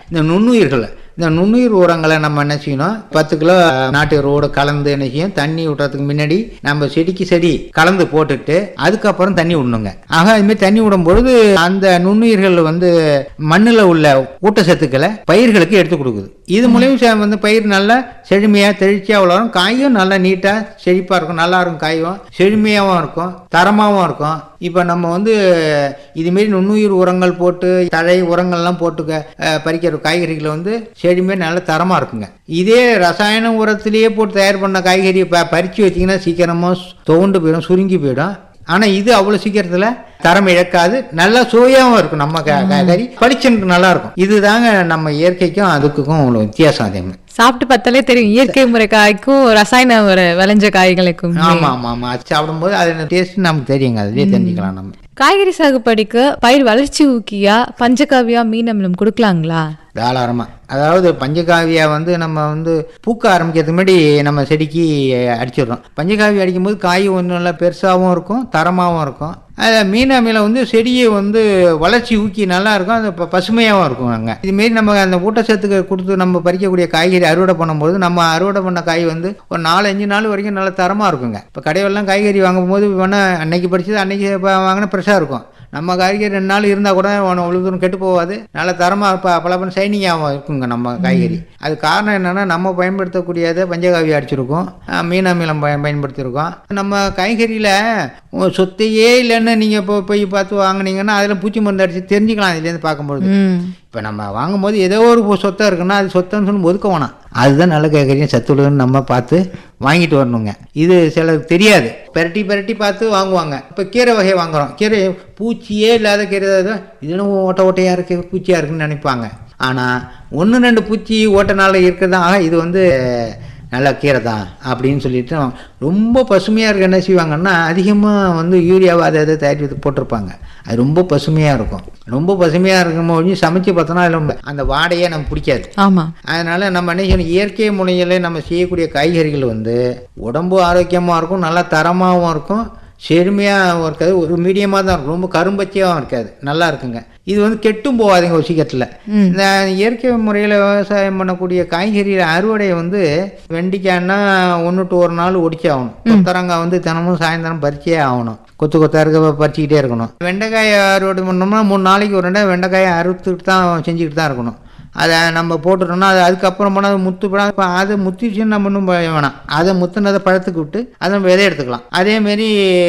இந்த நுண்ணுயிர்கள் இந்த நுண்ணுயிர் உரங்களை நம்ம என்ன செய்யணும் பத்து கிலோ நாட்டு ரோடு கலந்து என்ன செய்யும் தண்ணி விடுறதுக்கு முன்னாடி நம்ம செடிக்கு செடி கலந்து போட்டுட்டு அதுக்கப்புறம் தண்ணி விடணுங்க ஆக அதுமாதிரி தண்ணி விடும் பொழுது அந்த நுண்ணுயிர்கள் வந்து மண்ணில் உள்ள ஊட்டச்சத்துக்களை பயிர்களுக்கு எடுத்து கொடுக்குது இது மூலியம் வந்து பயிர் நல்லா செழுமையாக தெளிச்சியாக வளரும் காயும் நல்லா நீட்டாக செழிப்பாக இருக்கும் நல்லா இருக்கும் காயும் செழுமையாகவும் இருக்கும் தரமாகவும் இருக்கும் இப்போ நம்ம வந்து இதுமாரி நுண்ணுயிர் உரங்கள் போட்டு தழை உரங்கள்லாம் போட்டு க- அஹ் பறிக்கிற காய்கறிகளை வந்து செடிமையாக நல்ல தரமாக இருக்குங்க இதே ரசாயன உரத்திலேயே போட்டு தயார் பண்ண காய்கறியை ப பறித்து வச்சிங்கன்னா சீக்கிரமாக துவண்டு போயிடும் சுருங்கி போயிடும் ஆனால் இது அவ்வளோ சீக்கிரத்தில் தரம் இழக்காது நல்லா சுவையாகவும் இருக்கும் நம்ம க- காய்கறி பளிச்சுன்னு நல்லா இருக்கும் இதுதாங்க நம்ம இயற்கைக்கும் அதுக்கும் அவ்வளோ வித்தியாசம் அதே மாதிரி சாப்பிட்டு பார்த்தாலே தெரியும் இயற்கை முறை காய்க்கும் ரசாயன முறை விளைஞ்ச காய்களுக்கும் ஆமாம் ஆமாம் ஆமாம் அது சாப்பிடும்போது அது டேஸ்ட் நமக்கு தெரியுங்க அதுலேயே தெரிஞ்சுக்கலாம் நம்ம காய்கறி சாகுபடிக்கு பயிர் வளர்ச்சி ஊக்கியா பஞ்சகாவியா மீன் அமிலம் கொடுக்கலாங்களா தாராளமாக அதாவது பஞ்சகாவியா வந்து நம்ம வந்து பூக்க ஆரம்பிக்கிறதுக்கு முன்னாடி நம்ம செடிக்கு அடிச்சிடுறோம் பஞ்சகாவியா அடிக்கும்போது காய் ஒன்று நல்லா பெருசாகவும் இருக்கும் தரமாகவும் இருக்கும் அது மீன் அமிலம் வந்து செடியை வந்து வளர்ச்சி ஊக்கி நல்லா இருக்கும் அது ப- பசுமையாகவும் இருக்கும் அங்கே இதுமாரி நம்ம அந்த ஊட்டச்சத்துக்கு கொடுத்து நம்ம பறிக்கக்கூடிய காய்கறி அறுவடை பண்ணும்போது நம்ம அறுவடை பண்ண காய் வந்து ஒரு நாலு அஞ்சு நாள் வரைக்கும் நல்லா தரமாக இருக்குங்க இப்போ கடையிலலாம் காய்கறி வாங்கும்போது வேணால் அன்னைக்கு பறிச்சது அன்னைக்கு வாங்கினா ஃப்ரெஷ்ஷாக இருக்கும் நம்ம காய்கறி ரெண்டு நாள் இருந்தால் கூட ஒன்று அவ்வளோ தூரம் கெட்டு போகாது நல்ல தரமாக இப்போ பல ஷைனிங்காகவும் இருக்குங்க நம்ம காய்கறி அது காரணம் என்னென்னா நம்ம பயன்படுத்தக்கூடியதை பஞ்சகாவி அடிச்சிருக்கோம் அஹ் மீன் அமிலம் பயன் பயன்படுத்தியிருக்கோம் நம்ம காய்கறியில் சொத்தையே இல்லைன்னு நீங்கள் இப்போ போய் பார்த்து வாங்குனீங்கன்னா அதில் பூச்சி மருந்து அடித்து தெரிஞ்சுக்கலாம் இதுலேருந்து பார்க்கும்பொழுது ம் இப்போ நம்ம வாங்கும்போது ஏதோ ஒரு சொத்தை இருக்குன்னா அது சொத்தைன்னு சொல்லி ஒதுக்க வேணாம் அதுதான் நல்ல காய்கறியும் சத்துள்ளதுன்னு நம்ம பார்த்து வாங்கிட்டு வரணுங்க இது சிலருக்கு தெரியாது பெரட்டி பெரட்டி பார்த்து வாங்குவாங்க இப்போ கீரை வகையை வாங்குறோம் கீரை பூச்சியே இல்லாத கீரை தான் இதுன்னு ஓட்ட ஓட்டையாக இருக்குது பூச்சியாக இருக்குன்னு நினைப்பாங்க ஆனால் ஒன்று ரெண்டு பூச்சி ஓட்டனால இருக்கிறதா ஆக இது வந்து நல்ல கீரை தான் அப்படின்னு சொல்லிட்டு ரொம்ப பசுமையாக இருக்க என்ன செய்வாங்கன்னா அதிகமாக வந்து யூரியாவை அதை அதை தயாரித்து போட்டிருப்பாங்க அது ரொம்ப பசுமையாக இருக்கும் ரொம்ப பசுமையாக இருக்கும்போது சமைச்சு பார்த்தோன்னா அதில் அந்த வாடையே நமக்கு பிடிக்காது ஆமா அதனால் நம்ம என்ன செய்யணும் இயற்கை முறையில் நம்ம செய்யக்கூடிய காய்கறிகள் வந்து உடம்பு ஆரோக்கியமாக இருக்கும் நல்லா தரமாகவும் இருக்கும் செழுமையாகவும் இருக்காது ஒரு மீடியமாக தான் இருக்கும் ரொம்ப கரும்பச்சையாகவும் இருக்காது நல்லா இருக்குங்க இது வந்து கெட்டும் போகாதுங்க ஒரு சீக்கிரத்தில் இந்த இயற்கை முறையில் விவசாயம் பண்ணக்கூடிய காய்கறியில் அறுவடை வந்து வெண்டிக்காய்னா ஒன்று டு ஒரு நாள் ஒடிச்சே ஆகணும் கொத்தரங்காய் வந்து தினமும் சாயந்தரம் பறிச்சே ஆகணும் கொத்து கொத்தா இருக்க பறிச்சிக்கிட்டே இருக்கணும் வெண்டைக்காய் அறுவடை பண்ணோம்னா மூணு நாளைக்கு ஒரு ரெண்டா வெண்டைக்காயை அறுத்துக்கிட்டு தான் செஞ்சுக்கிட்டு தான் இருக்கணும் அதை நம்ம போட்டுட்டோம்னா அது அதுக்கப்புறம் போனால் அது முத்து போனால் இப்போ அது முத்திச்சுன்னு நம்ம ஒன்றும் பய வேணாம் அதை முத்துனதை பழத்துக்கு விட்டு அதை நம்ம விதை எடுத்துக்கலாம் அதேமாரி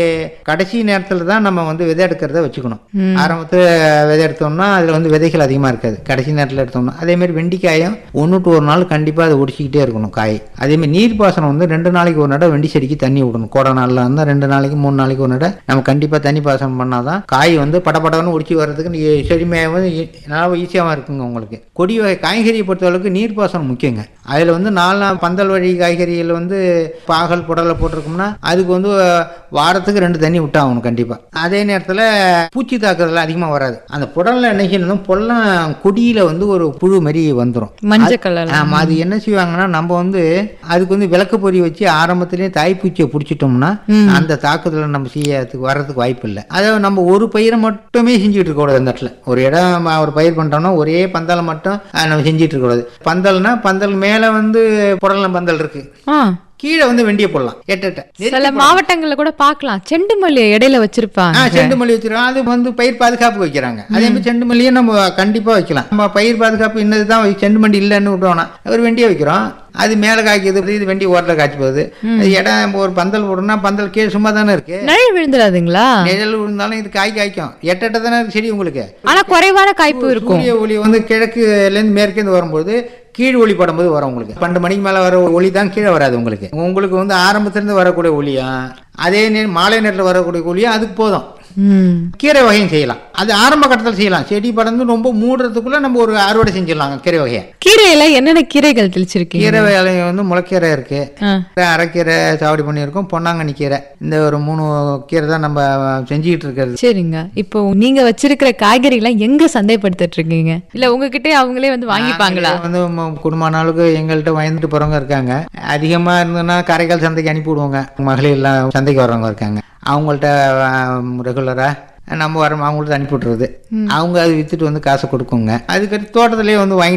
கடைசி நேரத்தில் தான் நம்ம வந்து விதை எடுக்கிறத வச்சுக்கணும் ஆரம்பத்தில் விதை எடுத்தோம்னா அதில் வந்து விதைகள் அதிகமாக இருக்காது கடைசி நேரத்தில் எடுத்தோம்னா அதேமாரி வெண்டிக்காயும் ஒன்று டு ஒரு நாள் கண்டிப்பாக அதை ஒடிச்சிக்கிட்டே இருக்கணும் காய் அதேமாரி நீர் பாசனம் வந்து ரெண்டு நாளைக்கு ஒரு நடை வெண்டி செடிக்கு தண்ணி விடணும் கோடை நாளில் இருந்தால் ரெண்டு நாளைக்கு மூணு நாளைக்கு ஒரு நடை நம்ம கண்டிப்பாக தண்ணி பாசனம் பண்ணால் தான் காய் வந்து படபடன்னு ஒடிச்சு வர்றதுக்கு நீ செடிமையாக நல்லா ஈஸியாகவும் இருக்குங்க உங்களுக்கு கொடி வகை காய்கறியை பொறுத்தளவுக்கு நீர் பாசனம் முக்கியங்க அதில் வந்து நாலு நாள் பந்தல் வழி காய்கறிகள் வந்து பாகல் புடலை போட்டிருக்கோம்னா அதுக்கு வந்து வாரத்துக்கு ரெண்டு தண்ணி விட்டாகணும் கண்டிப்பாக அதே நேரத்தில் பூச்சி தாக்குதல் அதிகமாக வராது அந்த புடலில் என்ன செய்யணும் பொல்லாம் கொடியில் வந்து ஒரு புழு மாதிரி வந்துடும் மஞ்சள் கலர் ஆமாம் அது என்ன செய்வாங்கன்னா நம்ம வந்து அதுக்கு வந்து விளக்கு பொறி வச்சு ஆரம்பத்திலேயே தாய்ப்பூச்சியை பிடிச்சிட்டோம்னா அந்த தாக்குதலை நம்ம செய்யறதுக்கு வர்றதுக்கு வாய்ப்பு இல்லை அதை நம்ம ஒரு பயிரை மட்டுமே செஞ்சுட்டு இருக்கக்கூடாது அந்த இடத்துல ஒரு இடம் நம்ம ஒரு பயிர் பண்ணுறோம்னா ஒரே பந்தலை மட்டும் அஹ், நம்ம செஞ்சுட்டு இருக்கக்கூடாது பந்தல்னா பந்தல் மேலே வந்து புடலம் பந்தல் இருக்கு ஆ கீழே வந்து வெண்டியை போடலாம் எட்டு எட்ட சில மாவட்டங்கள்ல கூட பார்க்கலாம் செண்டு மல்லி இடையில வச்சிருப்பாங்க ஆ செண்டு மல்லி வச்சிருக்கோம் அது வந்து பயிர் பாதுகாப்பு வைக்கிறாங்க அதே மாதிரி செண்டு மல்லியை நம்ம கண்டிப்பாக வைக்கலாம் நம்ம பயிர் பாதுகாப்பு இன்னது தான் செண்டு மல்லி இல்லைன்னு விட்டோம்னா ஒரு வெண்டியை வைக்கிறோம் அது மேலே காய்க்குது இது வெண்டி ஓரத்தில் காய்ச்சி போகுது அது இடம் இப்போ ஒரு பந்தல் போடணும்னா பந்தல் கீழே சும்மா தானே இருக்கு நிழல் விழுந்துடாதுங்களா நிழல் விழுந்தாலும் இது காய் காய்க்கும் எட்ட எட்ட தானே இருக்கு செடி உங்களுக்கு ஆனா குறைவான காய்ப்பு இருக்கும் சூரிய ஒளி வந்து கிழக்குலேருந்து மேற்கேந்து வரும்போது கீழ் ஒளி படும்போது வரும் உங்களுக்கு பன்னெண்டு மணிக்கு மேலே வர ஒளி தான் கீழே வராது உங்களுக்கு உங்களுக்கு வந்து ஆரம்பத்திலேருந்து வரக்கூடிய ஒளியும் அதே நேரம் மாலை நேரத்தில் வரக்கூடிய ஒளியும் அதுக்கு போதும் ம் கீரை வகையும் செய்யலாம் அது ஆரம்ப கட்டத்தில் செய்யலாம் செடி படர்ந்து ரொம்ப மூடுறதுக்குள்ள நம்ம ஒரு அறுவடை செஞ்சிடலாம் கீரை வகையை கீரையில என்னென்ன கீரைகள் தெளிச்சிருக்கீங்க கீரை வேலை வந்து முளைக்கீரை இருக்கு ஆ. அரைக்கீரை சாவடி பண்ணியிருக்கோம் பொன்னாங்கண்ணி கீரை இந்த ஒரு மூணு கீரை தான் நம்ம செஞ்சுக்கிட்டு இருக்கிறது சரிங்க இப்போ நீங்க வச்சிருக்கிற காய்கறி எல்லாம் எங்க சந்தைப்படுத்திட்டு இருக்கீங்க இல்ல உங்ககிட்ட அவங்களே வந்து வாங்கிப்பாங்களா நாங்களே வந்து ம- குடும்பமான அளவுக்கு எங்கள்கிட்ட வயந்துட்டு போறவங்க இருக்காங்க அதிகமா இருந்ததுன்னா காரைக்கால் சந்தைக்கு அனுப்பி விடுவோங்க மகளிர் எல்லாம் சந்தைக்கு வர்றவங்க இருக்காங்க அவங்கள்ட்ட ரெகுலரா நம்ம வர அவங்கள்ட்ட அனுப்பி விட்டுறது அவங்க அது வித்துட்டு வந்து காசு கொடுக்குங்க அதுக்கடுத்து தோட்டத்திலேயே வந்து வாங்கி